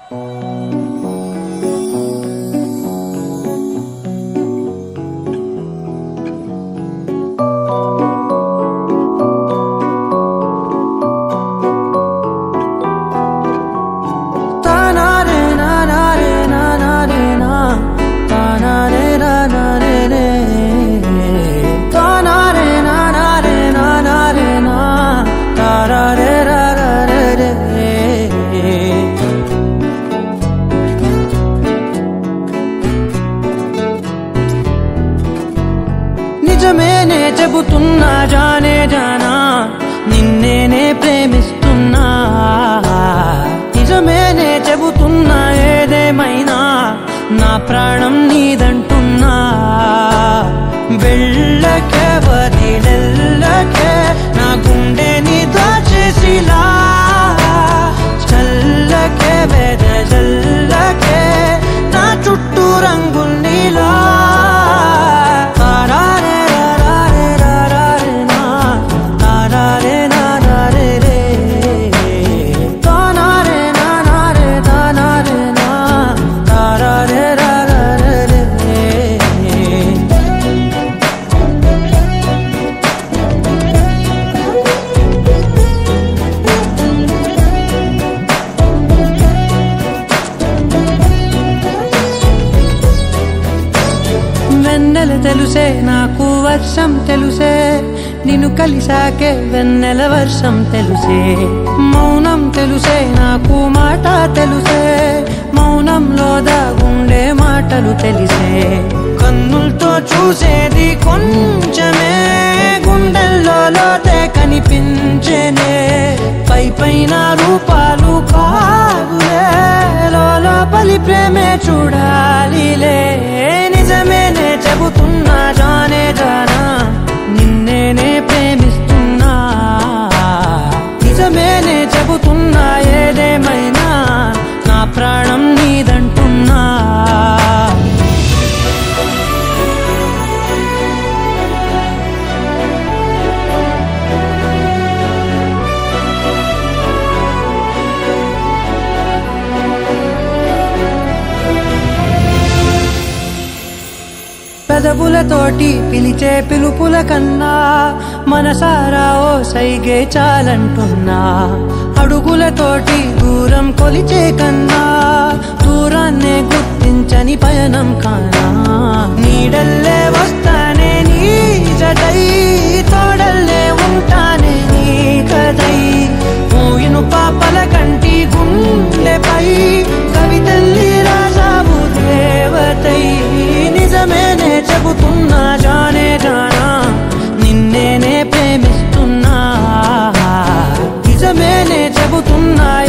తానారే నానారే నానారే నా తానారే నానారే రే తానారే నానారే నానారే నా తారారే రారారే రే నిజమేనే చెబుతున్నా జానే జానా నిన్నేనే ప్రేమిస్తున్నా నిజమేనే చెబుతున్నా ఏదేమైనా నా ప్రాణం నీదంటున్నా వెళ్ళకే వదిలెల్లకే నా గుండెని దాచేసిలా చల్లకే వెద చల్లకే నా చుట్టూ రంగుల్నిలా తారారే రారారే రారారే నా తారారే నారారే రే తానారే నానారే తానారే నా తారారే రారారే రే వెన్నెల తెలుసే నాకు వర్షం తెలుసే నిన్ను కలిసాకే వెన్నెల వర్షం తెలుసే మౌనం తెలుసే నాకు మాట తెలుసే మౌనంలో దాగుండే మాటలు తెలిసే కన్నులతో చూసేది కొంచెమే గుండెల్లో లోతే కనిపించేనే పై పైన రూపాలు కాదులే లోపలి ప్రేమే చూడాలిలే నిజమేనే చెబుతున్నా జానే జానా నిన్నేనే ప్రేమిస్తున్నా నిజమేనే చెబుతున్నా ఏదేమైనా నా ప్రాణం నీదంటున్నా పెదవులతోటి పిలిచే పిలుపుల కన్నా మనసారా ఓ సైగే చాలంటున్నా అడుగులతోటి దూరం కొలిచే కన్నా దూరాన్నే గుర్తించని పయనం కానా నీడల్లే వస్తానే నీ జటై తోడల్లే ఉంటానే నీ కదై మూయిను పాపల కంటి గుండెపై కవితల్లి రాజావు దేవతై నిజమేనే చెబుతున్నా జానే జానా నిన్నేనే ప్రేమిస్తున్నా నిజమేనే చెబుతున్నా